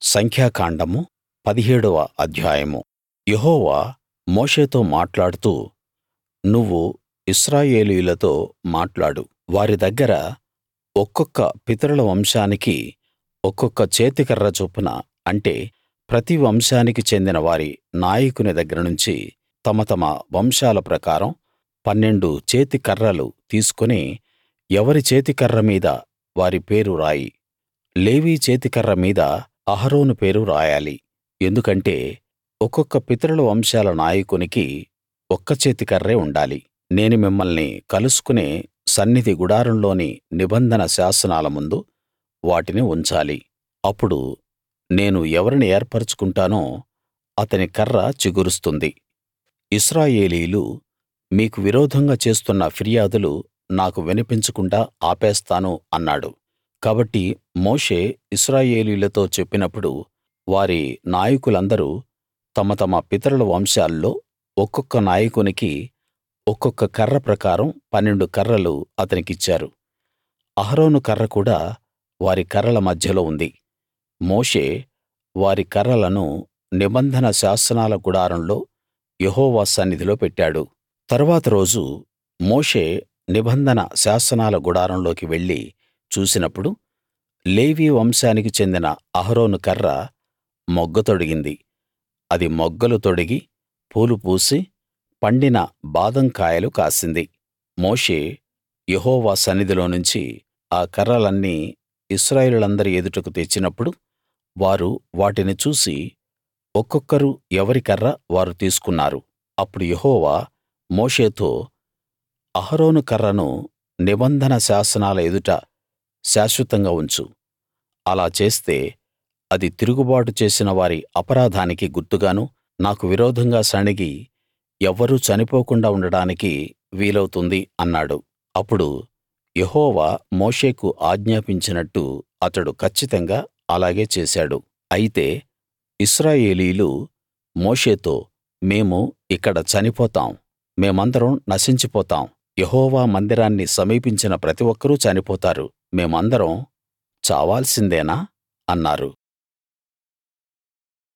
సంఖ్యాకాండము పదిహేడవ అధ్యాయము యెహోవా మోషేతో మాట్లాడుతూ నువ్వు ఇశ్రాయేలీయులతో మాట్లాడు వారి దగ్గర ఒక్కొక్క పితరుల వంశానికి ఒక్కొక్క చేతికర్ర చొప్పున అంటే ప్రతి వంశానికి చెందిన వారి నాయకుని దగ్గరనుంచి తమ తమ వంశాల ప్రకారం పన్నెండు చేతికర్రలు తీసుకుని ఎవరి చేతికర్ర మీద వారి పేరు రాయి లేవీ చేతికర్ర మీద అహరోను పేరు రాయాలి ఎందుకంటే ఒక్కొక్క పితరుల వంశాల నాయకునికి ఒక్క చేతికర్రే ఉండాలి నేను మిమ్మల్ని కలుసుకునే సన్నిధి గుడారంలోని నిబంధన శాసనాల ముందు వాటిని ఉంచాలి అప్పుడు నేను ఎవరిని ఏర్పరచుకుంటానో అతని కర్ర చిగురుస్తుంది ఇశ్రాయేలీయులు మీకు విరోధంగా చేస్తున్న ఫిర్యాదులు నాకు వినిపించకుండా ఆపేస్తాను అన్నాడు కాబట్టి మోషే ఇశ్రాయేలీయులతో చెప్పినప్పుడు వారి నాయకులందరూ తమ తమ పితరుల వంశాల్లో ఒక్కొక్క నాయకునికి ఒక్కొక్క కర్ర ప్రకారం పన్నెండు కర్రలు అతనికిచ్చారు అహరోను కర్ర కూడా వారి కర్రల మధ్యలో ఉంది మోషే వారి కర్రలను నిబంధన శాసనాల గుడారంలో యెహోవా సన్నిధిలో పెట్టాడు తరువాత రోజు మోషే నిబంధన శాసనాల గుడారంలోకి వెళ్లి చూసినప్పుడు లేవీ వంశానికి చెందిన అహరోను కర్ర మొగ్గ తొడిగింది అది మొగ్గలు తొడిగి పూలు పూసి పండిన బాదం కాయలు కాసింది మోషే యెహోవా సన్నిధిలోనుంచి ఆ కర్రలన్నీ ఇశ్రాయేలీయులందరి ఎదుటకు తెచ్చినప్పుడు వారు వాటిని చూసి ఒక్కొక్కరు ఎవరి కర్ర వారు తీసుకున్నారు అప్పుడు యెహోవా మోషేతో అహరోను కర్రను నిబంధన శాసనాల ఎదుట శాశ్వతంగా ఉంచు అలా చేస్తే అది తిరుగుబాటు చేసిన వారి అపరాధానికి గుర్తుగాను నాకు విరోధంగా సణిగి ఎవ్వరూ చనిపోకుండా ఉండడానికి వీలవుతుంది అన్నాడు అప్పుడు యెహోవా మోషేకు ఆజ్ఞాపించినట్టు అతడు కచ్చితంగా అలాగే చేశాడు అయితే ఇశ్రాయేలీయులు మోషేతో మేము ఇక్కడ చనిపోతాం మేమందరం నశించిపోతాం యెహోవా మందిరాన్ని సమీపించిన ప్రతి ఒక్కరూ చనిపోతారు మేమందరం చావాల్సిందేనా అన్నారు